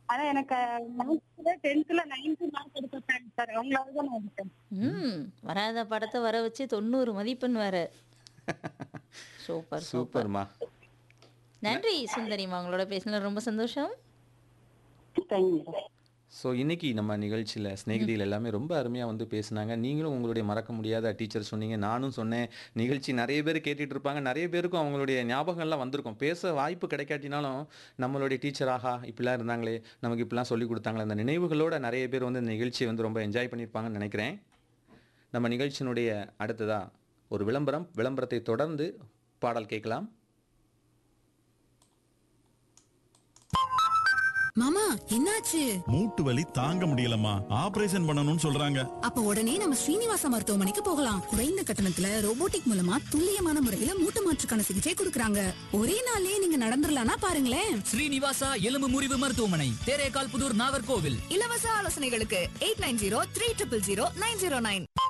ஆனா எனக்கு நைன்த்ல டென்த்ல நைன்த் மார்க் எடுத்தாங்க சார் அவங்களால தான் நான் எடுத்தேன் ம் வராத படத்தை வர வச்சு தொண்ணூறு மதிப்பெண் வேற சூப்பர் சூப்பர் சூப்பர்மா நன்றி சுந்தரிமா உங்களோட பேசினது ரொம்ப சந்தோஷம் தேங்க்யூ சார் ஸோ இன்னைக்கு நம்ம நிகழ்ச்சியில் ஸ்நேகிதிகள் எல்லாமே ரொம்ப அருமையாக வந்து பேசுனாங்க நீங்களும் உங்களுடைய மறக்க முடியாத டீச்சர் சொன்னீங்க நானும் சொன்னேன் நிகழ்ச்சி நிறைய பேர் கேட்டுட்டு இருப்பாங்க நிறைய பேருக்கும் அவங்களுடைய ஞாபகம்லாம் வந்திருக்கும் பேச வாய்ப்பு கிடைக்காட்டினாலும் நம்மளுடைய டீச்சர் ஆஹா இப்படிலாம் இருந்தாங்களே நமக்கு இப்படிலாம் சொல்லி கொடுத்தாங்களே அந்த நினைவுகளோட நிறைய பேர் வந்து இந்த நிகழ்ச்சியை வந்து ரொம்ப என்ஜாய் பண்ணியிருப்பாங்கன்னு நினைக்கிறேன் நம்ம நிகழ்ச்சியினுடைய அடுத்ததா ஒரு விளம்பரம் விளம்பரத்தை தொடர்ந்து பாடல் கேட்கலாம் மாமா என்னாச்சு மூட்டு வலி தாங்க முடியலம்மா ஆபரேஷன் பண்ணணும்னு சொல்றாங்க அப்ப உடனே நம்ம ஸ்ரீனிவாச மருத்துவமனைக்கு போகலாம் குறைந்த கட்டணத்துல ரோபோட்டிக் மூலமா துல்லியமான முறையில மூட்டு மாற்றுக்கான சிகிச்சை கொடுக்கறாங்க ஒரே நாள்லயே நீங்க நடந்துடலாம்னா பாருங்களேன் ஸ்ரீனிவாசா எலும்பு முறிவு மருத்துவமனை தேரேகால் புதூர் நாகர்கோவில் இலவச ஆலோசனைகளுக்கு eight nine zero three triple zero nine zero nine